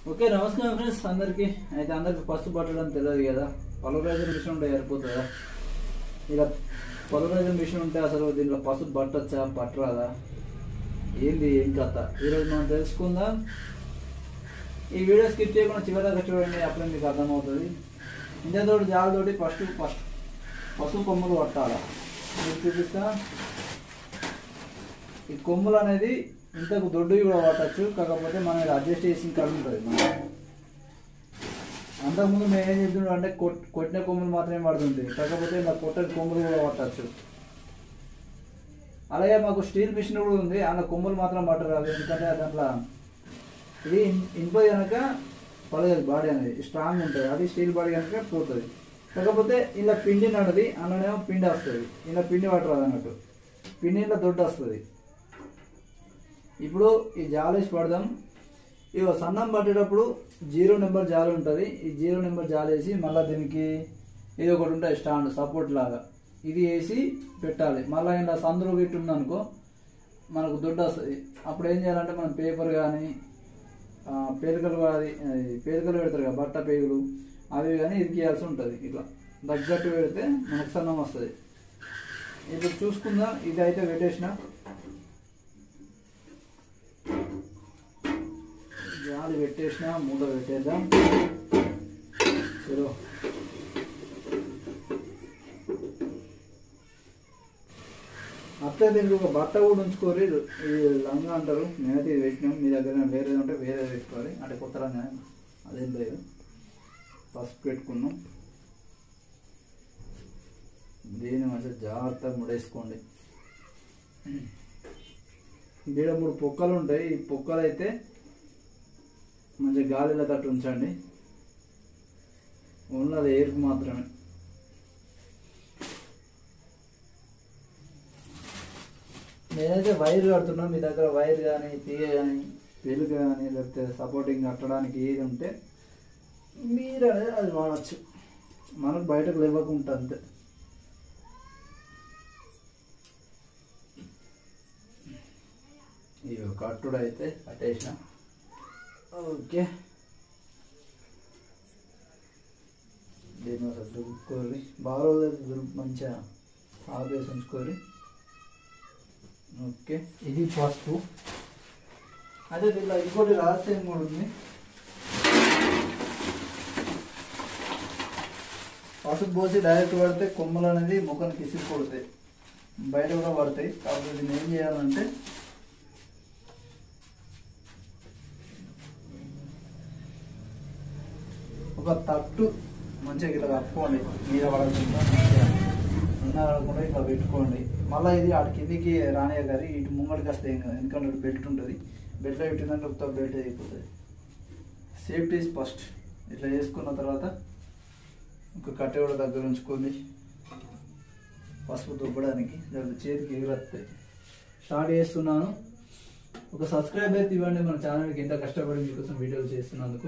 okay నమస్కారం friends అందరికి అయితే అందరికి పసుపు పట్టడం తెలియదు కదా పలురైజర్ మిషన్ ఉంటే సరిపోతుందా ఇలా పలురైజర్ మిషన్ ఉంటే అసలు దీంట్లో పసుపు పట్టచ్చా పట్టరాదా ఏంది ఏం కథ ఈరోజు మనం తెలుసుకుందాం ఈ వీడియో స్కిప్ చేయకుండా చివరిదాకా చూడండి అప్పుడే మీకు అర్థమవుతుంది ఇంతతోటి జాలతోటి ఫస్ట్ ఫస్ట్ పసుపు కొమ్ములు పట్టాలి మీకు చూపిస్తా ఈ కొమ్ములు అనేది ఇంతకు దొడ్డువి కూడా పట్టచ్చు కాకపోతే మనం ఇది అడ్జస్ట్ చేసిన కాడ ఉంటుంది మనం అంతకుముందు మేము ఏం చెప్తున్నాం అంటే కొట్ కొట్టిన కొమ్ములు మాత్రమే పడుతుంది కాకపోతే ఇలా కొట్టని కొమ్ములు కూడా పట్టచ్చు అలాగే మాకు స్టీల్ మిషన్ కూడా ఉంది అందులో కొమ్ములు మాత్రం పట్టరాదు ఎందుకంటే దాంట్లో ఇది ఇన్- ఇనుప కనుక పడగదు బాడీ అనేది స్ట్రాంగ్ ఉంటుంది అది స్టీల్ బాడీ కనుక పోతుంది కాకపోతే ఇలా పిండి నడది అందులోనేమో పిండి వస్తుంది ఇలా పిండి పట్టరాదు అన్నట్టు పిండి ఇలా దొడ్డు వస్తుంది ఇప్పుడు ఈ జాలు వేసి పడదాం ఇక సన్నం పట్టేటప్పుడు జీరో నెంబర్ జాలి ఉంటుంది ఈ జీరో నెంబర్ జాలి వేసి మళ్ళీ దీనికి ఇది ఒకటి ఉంటుంది స్టాండ్ సపోర్ట్ లాగా ఇది వేసి పెట్టాలి మళ్ళీ ఇలా సందులో పెట్టి ఉందనుకో మనకు దొడ్డు వస్తుంది అప్పుడు ఏం చేయాలంటే మనం పేపర్ కానీ పేరుకలు అది అది పేరుకలు పెడతారు కదా బట్ట పేగులు అవి కానీ ఇరికేయాల్సి ఉంటుంది ఇట్లా తగ్గట్టు పెడితే మనకు సన్నం వస్తుంది ఇప్పుడు చూసుకుందాం ఇది అయితే పెట్టేసిన జాలి పెట్టేసిన మూత పెట్టేద్దాం చలో అట్లా దీనికి ఒక బట్ట కూడా ఉంచుకోరి ఇది లంగా అంటారు నేనైతే ఇది పెట్టినాం మీ దగ్గర వేరేది ఉంటే వేరే పెట్టుకోవాలి అంటే కొత్త రంగా అదేం లేదు పసుపు పెట్టుకున్నాం దీన్ని మంచిగా జాగ్రత్తగా ముడేసుకోండి ఈడ మూడు పొక్కలు ఉంటాయి ఈ పొక్కలు అయితే మంచిగా గాలిలో తట్టు ఉంచండి ఉన్నది ఎయిర్కి మాత్రమే నేనైతే వైర్ కడుతున్నా మీ దగ్గర వైర్ కానీ తీగ కానీ పెలుగు కానీ లేకపోతే సపోర్టింగ్ కట్టడానికి ఏది ఉంటే మీరు అనేది అది వాడచ్చు మనకు బయటకు లేవకుండా అంతే ఇవి కట్టుడు అయితే కట్టేసిన ఓకే దీన్ని ఒకసారి దులుపుకోవాలి బాగా రోజులు దులుపు మంచిగా ఆపేసి ఉంచుకోవాలి ఓకే ఇది పసుపు అదే దీంట్లో ఇంకోటి రహస్యం కూడా ఉంది పసుపు పోసి డైరెక్ట్ పడితే కొమ్మలు అనేది ముఖానికి ఇసిరి కొడతాయి బయట కూడా పడతాయి కాబట్టి దీన్ని ఏం చేయాలంటే ఒక తట్టు మంచిగా ఇట్లా కప్పుకోండి మీద పడకుండా మంచిగా ఉన్న పడకుండా ఇట్లా పెట్టుకోండి మళ్ళీ ఇది అటు కిందికి రానియ గారి ఇటు ముంగడికి వస్తే ఏం కదా ఎందుకంటే ఇటు బెల్ట్ ఉంటుంది బెల్ట్లో పెట్టిందంటే ఒక బెల్ట్ అయిపోతుంది సేఫ్టీ ఇస్ ఫస్ట్ ఇట్లా చేసుకున్న తర్వాత ఒక కట్టె కూడా దగ్గర ఉంచుకొని పసుపు దుబ్బడానికి లేకపోతే చేతికి ఎగురస్తాయి స్టార్ట్ చేస్తున్నాను ఒక సబ్స్క్రైబ్ అయితే ఇవ్వండి మన ఛానల్కి ఎంత కష్టపడి మీకోసం వీడియోలు చేస్తున్నందుకు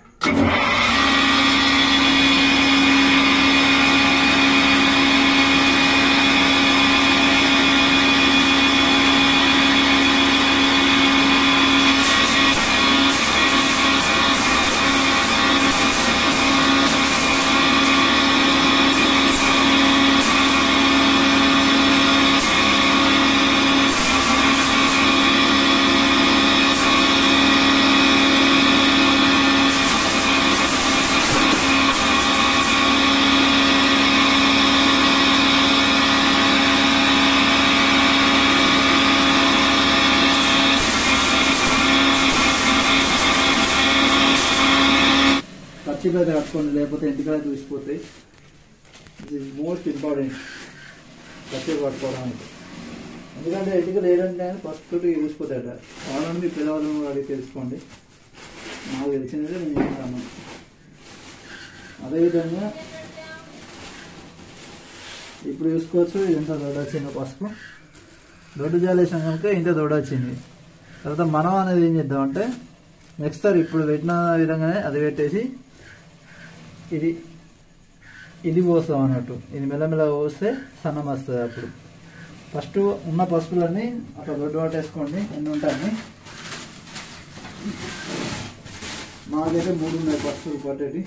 ఖర్చులు అయితే కట్టుకోండి లేకపోతే ఇంటికాడ చూసిపోతాయి ఇది మోస్ట్ ఇంపార్టెంట్ ఖర్చులు కట్టుకోవడానికి ఎందుకంటే ఇంటికి లేదంటే ఫస్ట్ తోటి చూసిపోతాయట కావాలని మీ పిల్లవాళ్ళని కూడా అడిగి తెలుసుకోండి నాకు తెలిసినది నేను చెప్తాను అదేవిధంగా ఇప్పుడు చూసుకోవచ్చు ఇంత దొడ్డ వచ్చింది పసుపు దొడ్డు జాలేసాం కనుక ఇంత దొడ్డ వచ్చింది తర్వాత మనం అనేది ఏం చేద్దామంటే నెక్స్ట్ సార్ ఇప్పుడు పెట్టిన విధంగానే అది పెట్టేసి ఇది ఇది పోస్తాం అన్నట్టు ఇది మెల్లమెల్ల పోస్తే సన్నం వస్తుంది అప్పుడు ఫస్ట్ ఉన్న పసుపులన్నీ అట్లా దొడ్డు పట్టేసుకోండి ఎన్ని ఉంటాయి మాకైతే మూడు ఉన్నాయి పసుపులు పట్టేటి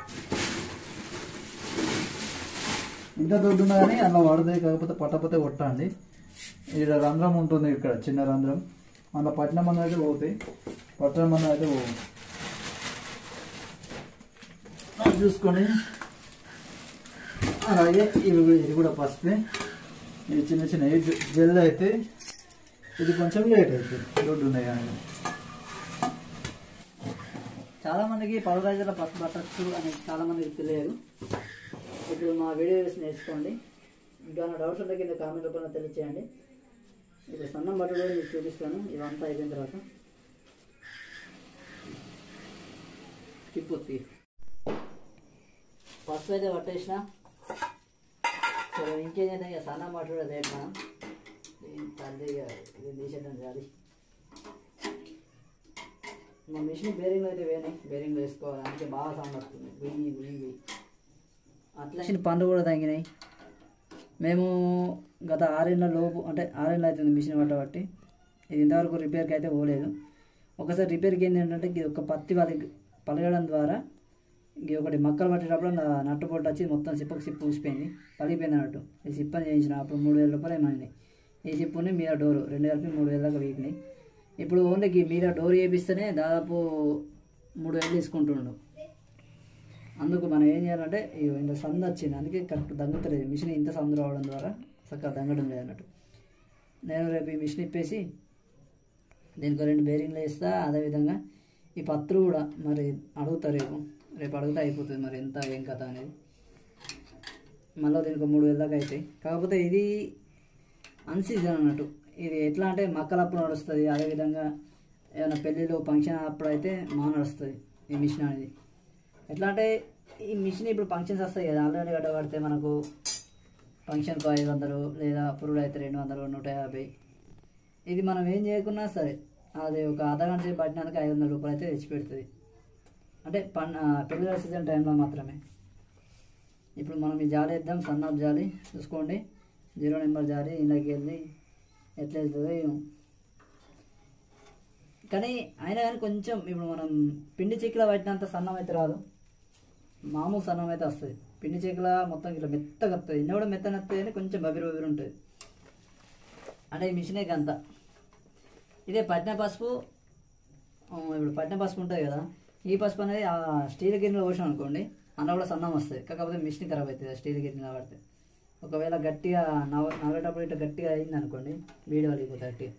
ఇంత దొడ్డు ఉన్నా కానీ అలా పడుతుంది కాకపోతే పట్టకపోతే కొట్టండి ఇక్కడ రంధ్రం ఉంటుంది ఇక్కడ చిన్న రంధ్రం అలా పట్టిన మంది అయితే పోతాయి పట్టిన మంది అయితే పోవు అది చూసుకొని అలాగే ఇవి కూడా- ఇది కూడా పసుపే ఇవి చిన్న చిన్న ఇవి జెల్ అయితే ఇది కొంచెం లేట్ అవుతుంది దొడ్డు ఉన్నాయి కానీ చాలా మందికి పౌడరైజర్లో పసుపు పట్టచ్చు అని చాలా మందికి తెలియదు ఇప్పుడు మా వీడియోస్ నేర్చుకోండి ఇంకా నా డౌట్స్ ఉంటే కింద కామెంట్ రూపంలో తెలియచేయండి ఇప్పుడు సన్నం బట్టలు కూడా మీకు చూపిస్తాను ఇవంతా అయిపోయిన తర్వాత తిప్పొత్తి పసుపు అయితే పట్టేసిన సరే ఇంకేదైతే ఇక సన్నం బట్టలు కూడా రేపు మనం దీని తల్లి ఇక ఇది తీసేద్దాం చాలి మా మిషన్ బేరింగ్ అయితే వేరే బేరింగ్ వేసుకోవాలి అందుకే బాగా సౌండ్ వస్తుంది గుయ్యి గుయ్యి గుయ్యి అట్లా మిషన్ పండ్లు కూడా తగ్గినాయి మేము గత ఆరేళ్ళ లోపు అంటే ఆరేళ్ళు అవుతుంది మిషన్ పట్టబట్టి ఇది ఇంతవరకు రిపేర్కి అయితే పోలేదు ఒకసారి రిపేర్కి ఏంటి ఏంటంటే ఇది ఒక పత్తి వాళ్ళకి పలగడం ద్వారా ఇది ఒకటి మక్కలు పట్టేటప్పుడు నా నట్టు పొట్టు వచ్చి మొత్తం సిప్పకు సిప్పు ఊసిపోయింది పలిగిపోయింది అన్నట్టు ఈ సిప్పని చేయించిన అప్పుడు మూడు వేల రూపాయలు ఏమైంది ఈ సిప్పుని మీద డోరు రెండు కలిపి మూడు వేల దాకా వీకినాయి ఇప్పుడు ఓన్లీ ఈ మీద డోర్ వేపిస్తేనే దాదాపు మూడు వేలు తీసుకుంటుండు అందుకు మనం ఏం చేయాలంటే ఇగో ఇంత సందు వచ్చింది అందుకే కరెక్ట్ దంగుతలేదు మిషన్ ఇంత సందు రావడం ద్వారా చక్కగా దంగడం లేదు అన్నట్టు నేను రేపు ఈ మిషన్ ఇప్పేసి దీనికి రెండు బేరింగ్లు వేస్తా అదేవిధంగా ఈ పత్రు కూడా మరి అడుగుతా రేపు రేపు అడిగితే అయిపోతుంది మరి ఎంత ఏం కథ అనేది మళ్ళీ దీనికి మూడు వేల దాకా అవుతాయి కాకపోతే ఇది అన్సీజన్ అన్నట్టు ఇది ఎట్లా అంటే మక్కలప్పుడు నడుస్తుంది అదేవిధంగా ఏమైనా పెళ్ళిళ్ళు ఫంక్షన్ అప్పుడు అయితే మా నడుస్తుంది ఈ మిషన్ అనేది ఎట్లా అంటే ఈ మిషన్ ఇప్పుడు ఫంక్షన్స్ వస్తాయి కదా ఆల్రెడీ గడ్డ కడితే మనకు ఫంక్షన్కు ఐదు వందలు లేదా పురుడు అయితే రెండు వందలు నూట యాభై ఇది మనం ఏం చేయకున్నా సరే అది ఒక అర్ధ గంట సేపు పట్టినందుకు ఐదు వందల రూపాయలు అయితే తెచ్చి పెడుతుంది అంటే పన్ పెళ్ళిళ్ళ సీజన్ టైంలో మాత్రమే ఇప్పుడు మనం ఈ జాలి వేద్దాం సన్నాప్ జాలి చూసుకోండి జీరో నెంబర్ జాలి ఇంట్లోకి వెళ్ళి ఎట్లా వెళ్తుందో ఏమో కానీ అయినా కానీ కొంచెం ఇప్పుడు మనం పిండి చిక్కుల పట్టినంత సన్నం అయితే రాదు మామూలు సన్నం అయితే వస్తుంది పిండి చిక్కుల మొత్తం ఇట్లా మెత్తగా వస్తుంది ఇన్న కూడా మెత్తగా వస్తుంది కానీ కొంచెం బబిరి బబిరి ఉంటుంది అంటే ఈ మిషనే గంత ఇదే పట్టిన పసుపు ఆ, ఇప్పుడు పట్టిన పసుపు ఉంటుంది కదా ఈ పసుపు అనేది ఆ స్టీల్ గిన్నెలో పోసాం అనుకోండి అందులో కూడా సన్నం వస్తుంది కాకపోతే మిషన్ ఖరాబ్ అవుతుంది ఆ స్టీల్ గిన్నెలో పడితే ఒకవేళ గట్టిగా నవ నవ్వేటప్పుడు ఇట్లా గట్టిగా అయింది అనుకోండి వీడియో వెళ్ళిపోతుంది గట్టిగా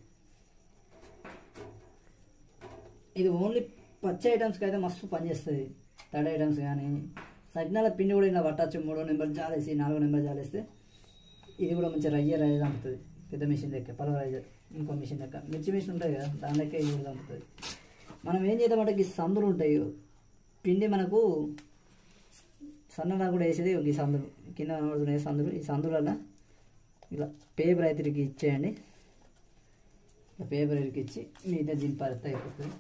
ఇది ఓన్లీ పచ్చి ఐటమ్స్కి అయితే మస్తు పనిచేస్తుంది తడి ఐటమ్స్ కానీ సజ్ఞాల పిండి కూడా ఇలా పట్టచ్చు మూడో నెంబర్ జాలేసి నాలుగో నెంబర్ జాలేస్తే ఇది కూడా మంచిగా రయ్య రయ్య చంపుతుంది పెద్ద మిషన్ లెక్క పలవ రైజర్ ఇంకో మిషన్ లెక్క మిర్చి మిషన్ ఉంటుంది కదా దాని లెక్క ఇది కూడా చంపుతుంది మనం ఏం చేద్దామంటే ఈ సందులు ఉంటాయి పిండి మనకు సన్నగా కూడా వేసేది ఈ సందులు కింద కనబడుతున్నాయి సందులు ఈ సందులలో ఇలా పేపర్ అయితే ఇరికి ఇచ్చేయండి ఇలా పేపర్ ఇరికి ఇచ్చి మిగతా దింపారితే అయిపోతుంది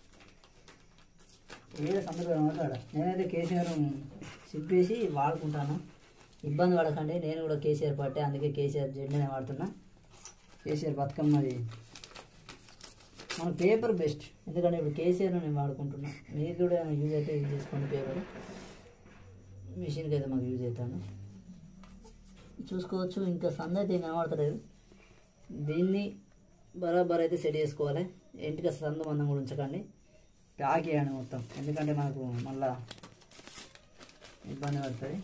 ఏదో సందర్భం మాట్లాడ నేనైతే కేసీఆర్ చెప్పేసి వాడుకుంటాను ఇబ్బంది పడకండి నేను కూడా కేసీఆర్ పట్టే అందుకే కేసీఆర్ జెండానే వాడుతున్నా కేసీఆర్ బతుకమ్మది మన పేపర్ బెస్ట్ ఎందుకంటే ఇప్పుడు కేసీఆర్ నేను వాడుకుంటున్నా మీరు కూడా యూజ్ అయితే యూజ్ చేసుకోండి పేపర్ మిషన్కి అయితే మాకు యూజ్ అవుతాను చూసుకోవచ్చు ఇంకా సంద అయితే ఏం కనబడతలేదు దీన్ని బరాబర్ అయితే సెట్ చేసుకోవాలి ఇంటికి సందు మందం కూడా ఉంచకండి ప్యాక్ చేయండి మొత్తం ఎందుకంటే మనకు మళ్ళా ఇబ్బంది పడుతుంది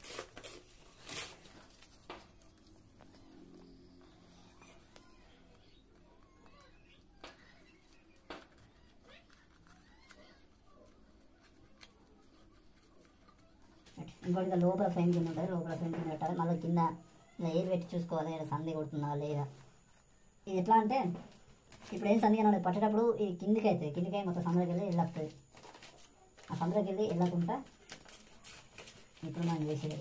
ఇంకోటి ఇంకా లోపల ఫ్రేమ్ కింద ఉంటుంది లోపల ఫ్రేమ్ కింద పెట్టాలి మళ్ళీ కింద ఇలా ఏది పెట్టి చూసుకోవాలి ఇక్కడ సంది కొడుతుందా లేదా ఇది ఎట్లా అంటే ఇప్పుడు ఏం సంది కనబడదు పట్టేటప్పుడు ఈ కిందికి అవుతుంది కిందికి అయి మొత్తం సందులోకి వెళ్ళి వెళ్ళొస్తుంది ఆ సందులోకి వెళ్ళి వెళ్ళకుండా ఇప్పుడు మనం చేసేది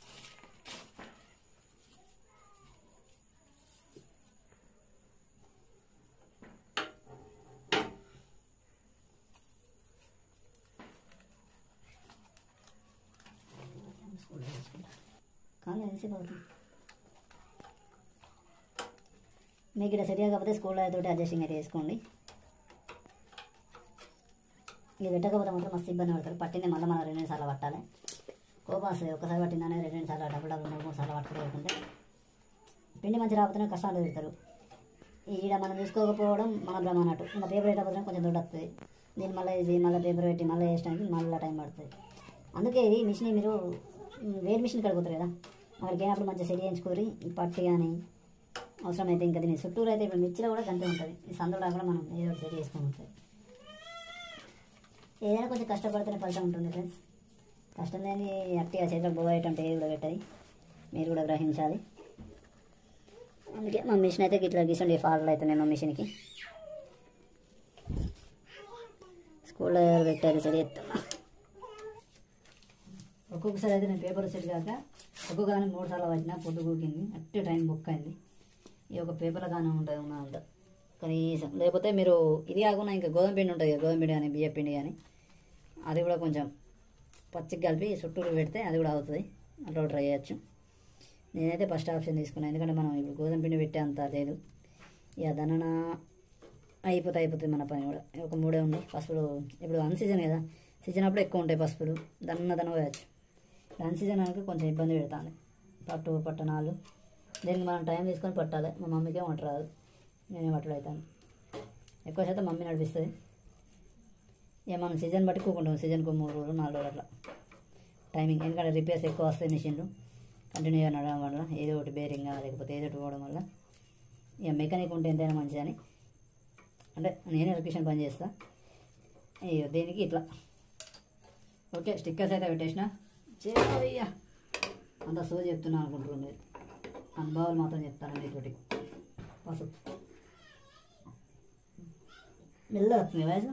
కానీ ఎంతసేపు అవుతుంది మీకు ఇక్కడ సరిగా కాకపోతే స్కూల్లో అయితే అడ్జస్టింగ్ అయితే చేసుకోండి ఇది పెట్టకపోతే మాత్రం మస్తు ఇబ్బంది పడతారు పట్టింది మళ్ళీ మనం రెండు రెండు సార్లు పట్టాలి కోపం వస్తుంది ఒకసారి పట్టిందనే రెండు రెండు సార్లు డబ్బులు డబ్బులు మూడు మూడు సార్లు పట్టుకోకుంటే పిండి మంచి రాకపోతేనే కష్టాలు పెడతారు ఈడ మనం చూసుకోకపోవడం మన భ్రమ అన్నట్టు ఇంకా పేపర్ పెట్టకపోతే కొంచెం దుడ్డు వస్తుంది దీన్ని మళ్ళీ ఇది మళ్ళీ పేపర్ పెట్టి మళ్ళీ వేసడానికి మళ్ళీ టైం పడుతుంది అందుకే ఇది మిషన్ మీరు ఉమ్, వేడి మిషన్ కడుగుతారు కదా అక్కడికి అయినప్పుడు మంచిగా సెట్ చేయించుకోరి ఈ పట్టి కానీ అవసరమైతే ఇంకా దీని చుట్టూరు అయితే ఇప్పుడు మిర్చిలో కూడా గంతే ఉంటుంది ఈ సందులో కూడా మనం ఏదో ఒకటి సెట్ చేసుకొని ఉంటుంది ఏదైనా కొంచెం కష్టపడితేనే ఫలితం ఉంటుంది ఫ్రెండ్స్ కష్టం లేని అట్టిగా చేతిలో పోయేటంటే ఏది కూడా పెట్టాయి మీరు కూడా గ్రహించాలి అందుకే మా మిషన్ అయితే ఇట్లా గీసండి ఫార్లు అయితే నేను మా మిషన్కి స్కూల్లో పెట్టారు సరి ఎత్తున్నా ఒక్కొక్కసారి అయితే నేను పేపర్ సెట్ కాక ఒక్కొక్క దాన్ని మూడు సార్లు పట్టినా పొద్దు కూకింది అట్టే టైం బుక్ అయింది ఈ ఒక పేపర్లో కానీ ఉంటుంది ఉన్న అంత కనీసం లేకపోతే మీరు ఇది కాకుండా ఇంకా గోధుమ పిండి ఉంటుంది కదా గోధుమ పిండి కానీ బియ్య పిండి కానీ అది కూడా కొంచెం పచ్చికి కలిపి చుట్టూరు పెడితే అది కూడా అవుతుంది అట్లా ట్రై చేయొచ్చు నేనైతే ఫస్ట్ ఆప్షన్ తీసుకున్నాను ఎందుకంటే మనం ఇప్పుడు గోధుమ పిండి పెట్టే అంత లేదు ఇక దనన అయిపోతే అయిపోతుంది మన పని కూడా ఒక మూడే ఉన్నాయి పసుపులు ఇప్పుడు అన్ సీజన్ కదా సీజన్ అప్పుడు ఎక్కువ ఉంటాయి పసుపులు దన్న దన వేయచ్చు అన్ సీజన్ కనుక కొంచెం ఇబ్బంది పెడతాను పట్టు పట్టణాలు దీనికి మనం టైం తీసుకొని పట్టాలి మా మమ్మీకే వంట రాదు నేనే పట్టడు అవుతాను ఎక్కువ శాతం మమ్మీ నడిపిస్తుంది ఇక మనం సీజన్ బట్టి కూకుంటాం సీజన్కు మూడు రోజులు నాలుగు రోజులు అట్లా టైమింగ్ ఎందుకంటే రిపేర్స్ ఎక్కువ వస్తాయి మిషన్లు కంటిన్యూగా నడవడం వల్ల ఏదో ఒకటి బేరింగ్ లేకపోతే ఏదో ఒకటి పోవడం వల్ల ఇక మెకానిక్ ఉంటే ఎంతైనా మంచిదని అంటే నేను ఎలక్ట్రీషియన్ పని చేస్తా ఇక దీనికి ఇట్లా ఓకే స్టిక్కర్స్ అయితే పెట్టేసిన చేయయ్యా అంత సో చెప్తున్నా అనుకుంటున్నాను మీరు అనుభవాలు మాత్రం చెప్తాను మీతోటి పసుపు మెల్ల వస్తుంది వయసు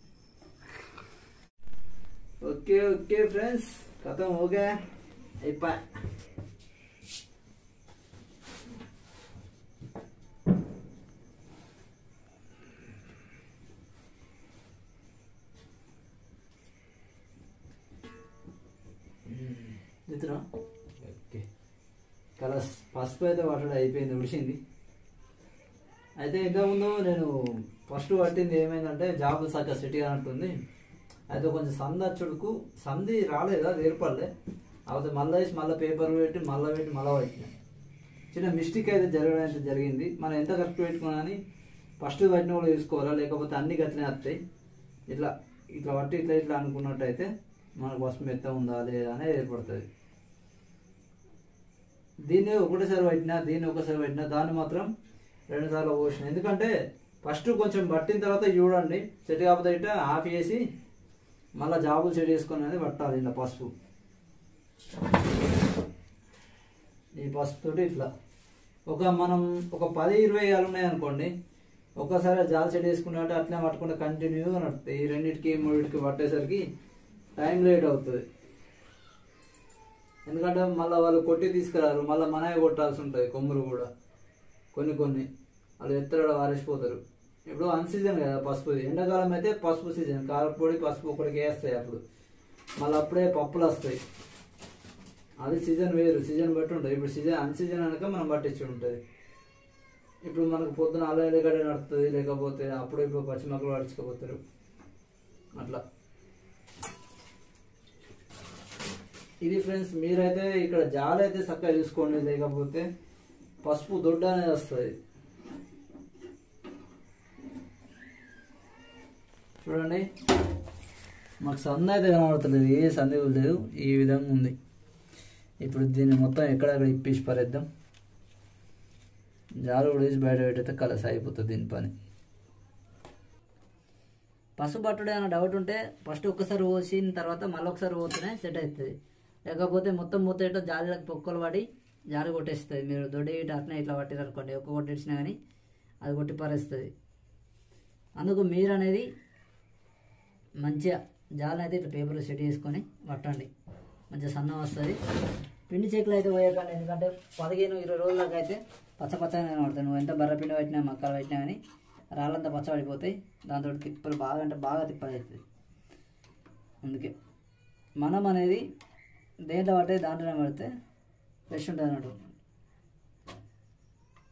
ఓకే ఓకే ఫ్రెండ్స్ ఖతం ఓకే అయిపోయి మిత్రం ఓకే కలర్స్ పసుపు అయితే పట్టడం అయిపోయింది ఉడిసింది అయితే ఇంతకుముందు నేను ఫస్ట్ పట్టింది ఏమైందంటే జాబ్ సక్క సిటీ అంటుంది అయితే కొంచెం సంద చుడుకు సంధి రాలేదా అది ఏర్పడలే అయితే మళ్ళీ వేసి మళ్ళీ పేపర్ పెట్టి మళ్ళీ పెట్టి మళ్ళీ పెట్టిన చిన్న మిస్టేక్ అయితే జరగడం అయితే జరిగింది మనం ఎంత కరెక్ట్ పెట్టుకున్నా అని ఫస్ట్ పట్టిన కూడా చూసుకోవాలా లేకపోతే అన్ని గట్లనే వస్తాయి ఇట్లా ఇట్లా పట్టి ఇట్లా ఇట్లా అనుకున్నట్టయితే మనకు వస్తు మెత్త ఉందా లేదా అనేది ఏర్పడుతుంది దీన్ని ఒకటేసారి పట్టినా దీన్ని ఒకసారి పట్టినా దాన్ని మాత్రం రెండు సార్లు పోసిన ఎందుకంటే ఫస్ట్ కొంచెం పట్టిన తర్వాత చూడండి సెట్ కాకపోతే ఇట్లా ఆఫ్ చేసి మళ్ళీ జాబులు సెట్ చేసుకొని అనేది పట్టాలి ఇలా పసుపు ఈ పసుపు తోటి ఇట్లా ఒక మనం ఒక పది ఇరవై ఆలు ఉన్నాయి అనుకోండి ఒక్కసారి జాల్ సెట్ చేసుకున్నట్టు అట్లే పట్టుకుంటే కంటిన్యూగా నడుస్తాయి ఈ రెండింటికి మూడింటికి పట్టేసరికి టైం లేట్ అవుతుంది ఎందుకంటే మళ్ళీ వాళ్ళు కొట్టి తీసుకురారు మళ్ళీ మనమే కొట్టాల్సి ఉంటుంది కొమ్ములు కూడా కొన్ని కొన్ని వాళ్ళు ఎత్తడ వారేసిపోతారు ఇప్పుడు అన్ సీజన్ కదా పసుపు ఎండాకాలం అయితే పసుపు సీజన్ కారపొడి పసుపు ఒకటికి వేస్తాయి అప్పుడు మళ్ళీ అప్పుడే పప్పులు వస్తాయి అది సీజన్ వేరు సీజన్ బట్టి ఉంటుంది ఇప్పుడు సీజన్ అన్ సీజన్ అనక మనం పట్టించి ఉంటుంది ఇప్పుడు మనకు పొద్దున అలా ఎల్లిగడ్డ నడుస్తుంది లేకపోతే అప్పుడు ఇప్పుడు పచ్చిమక్కలు పడుచుకోపోతారు అట్లా ఇది ఫ్రెండ్స్ మీరైతే ఇక్కడ జాల అయితే చక్కగా చూసుకోండి లేకపోతే పసుపు దొడ్డ అనేది వస్తుంది చూడండి మాకు సంద అయితే కనబడతలేదు ఏ సందేహం లేదు ఈ విధంగా ఉంది ఇప్పుడు దీన్ని మొత్తం ఎక్కడెక్కడ ఇప్పేసి పరేద్దాం జాలు కూడా వేసి బయట పెట్టయితే కలసి అయిపోతుంది దీని పని పసుపు పట్టుడే అన్న డౌట్ ఉంటే ఫస్ట్ ఒక్కసారి పోసిన తర్వాత మళ్ళీ ఒకసారి పోతేనే సెట్ అవుతుంది లేకపోతే మొత్తం పోతే జాలీలకు పొక్కలు పడి జాలి కొట్టేస్తుంది మీరు దొడ్డి ఇటు అట్నే ఇట్లా పట్టిరు అనుకోండి ఒక్క కొట్టేసినా కానీ అది కొట్టి పారేస్తుంది అందుకు మీరు అనేది మంచిగా జాలి అయితే ఇట్లా పేపర్ సెట్ చేసుకొని పట్టండి మంచిగా సన్నం వస్తుంది పిండి చెక్కులు అయితే పోయకండి ఎందుకంటే పదిహేను ఇరవై రోజులకు అయితే పచ్చ పచ్చగా కనబడతాయి నువ్వు ఎంత బర్ర పిండి పెట్టినా మక్కలు పెట్టినా కానీ రాళ్ళంతా పచ్చ పడిపోతాయి దాంతో తిప్పలు బాగా అంటే బాగా తిప్పలు అవుతుంది అందుకే మనం అనేది దేంట్లో పడితే దాంట్లోనే పడితే ఫ్రెష్ ఉంటుంది అన్నట్టు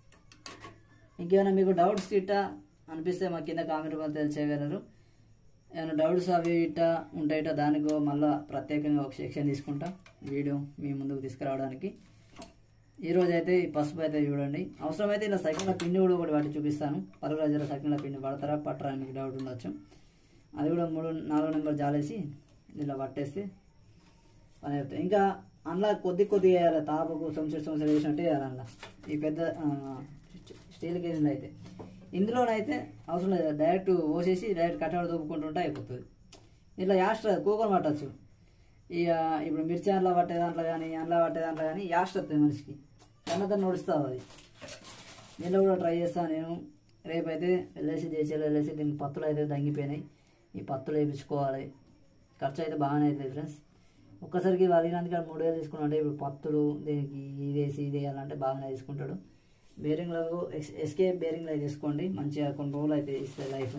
ఇంకేమైనా మీకు డౌట్స్ ఇట్టా అనిపిస్తే మా కింద కామెంట్ రూపంలో తెలిసేయగలరు ఏమైనా డౌట్స్ అవి ఇట ఉంటాయిట దానికి మళ్ళీ ప్రత్యేకంగా ఒక సెక్షన్ తీసుకుంటా వీడియో మీ ముందుకు తీసుకురావడానికి ఈరోజు అయితే ఈ పసుపు అయితే చూడండి అవసరమైతే ఇలా సైకిళ్ళ పిండి కూడా ఒకటి వాటి చూపిస్తాను పలువురు రోజుల సైకిళ్ళ పిండి పడతారా పట్టరా అని మీకు డౌట్ ఉండొచ్చు అది కూడా మూడు నాలుగు నెంబర్ జాలేసి ఇలా పట్టేస్తే పని అవుతుంది ఇంకా అందులో కొద్ది కొద్ది వేయాలి తాపకు సంవత్సరం సంవత్సరం వేసినట్టు వేయాలి అందులో ఈ పెద్ద ఆ, స్టీల్ గిన్నెలు అయితే ఇందులోనైతే అవసరం లేదు డైరెక్ట్ పోసేసి డైరెక్ట్ కట్టడి దూపుకుంటుంటే అయిపోతుంది ఇట్లా యాస్ట్ కూకొని పట్టచ్చు ఇక ఇప్పుడు మిర్చి అందులో పట్టే దాంట్లో కానీ అందులో పట్టే దాంట్లో కానీ యాస్ట్ వస్తుంది మనిషికి కన్నతో నడుస్తావు అది దీనిలో కూడా ట్రై చేస్తాను నేను రేపైతే వెళ్ళేసి చేసేలా వెళ్ళేసి దీనికి పత్తులు అయితే దంగిపోయినాయి ఈ పత్తులు వేయించుకోవాలి ఖర్చు అయితే బాగానే అవుతుంది ఫ్రెండ్స్ ఒక్కసారికి వాళ్ళకి మూడు వేలు తీసుకున్నాడు ఇప్పుడు పత్తులు దీనికి ఇది వేసి ఇది వేయాలంటే బాగానే తీసుకుంటాడు బేరింగ్లో ఎస్ ఎస్కే బేరింగ్లో అయితే తీసుకోండి మంచిగా కొన్ని రోజులు అయితే ఇస్తుంది లైఫ్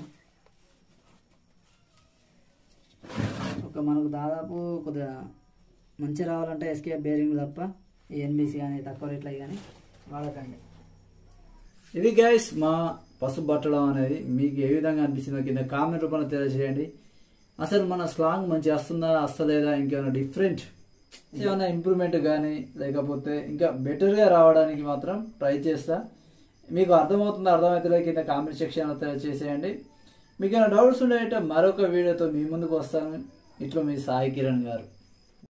ఒక మనకు దాదాపు కొద్దిగా మంచి రావాలంటే ఎస్కే బేరింగ్ తప్ప ఈ ఎన్బీసీ కానీ తక్కువ రేట్లు కానీ వాడకండి ఇది గైస్ మా పసుపు పట్టడం అనేది మీకు ఏ విధంగా అనిపించిందో కింద కామెంట్ రూపంలో తెలియజేయండి అసలు మన స్లాంగ్ మంచి వస్తుందా వస్తలేదా ఇంకేమైనా డిఫరెంట్ ఏమైనా ఇంప్రూవ్మెంట్ కానీ లేకపోతే ఇంకా బెటర్గా రావడానికి మాత్రం ట్రై చేస్తా మీకు అర్థమవుతుందా అర్థమవుతుందో కింద కామెంట్ సెక్షన్లో తెలియజేసేయండి మీకు ఏమైనా డౌట్స్ ఉండేట మరొక వీడియోతో మీ ముందుకు వస్తాను ఇట్లా మీ సాయి కిరణ్ గారు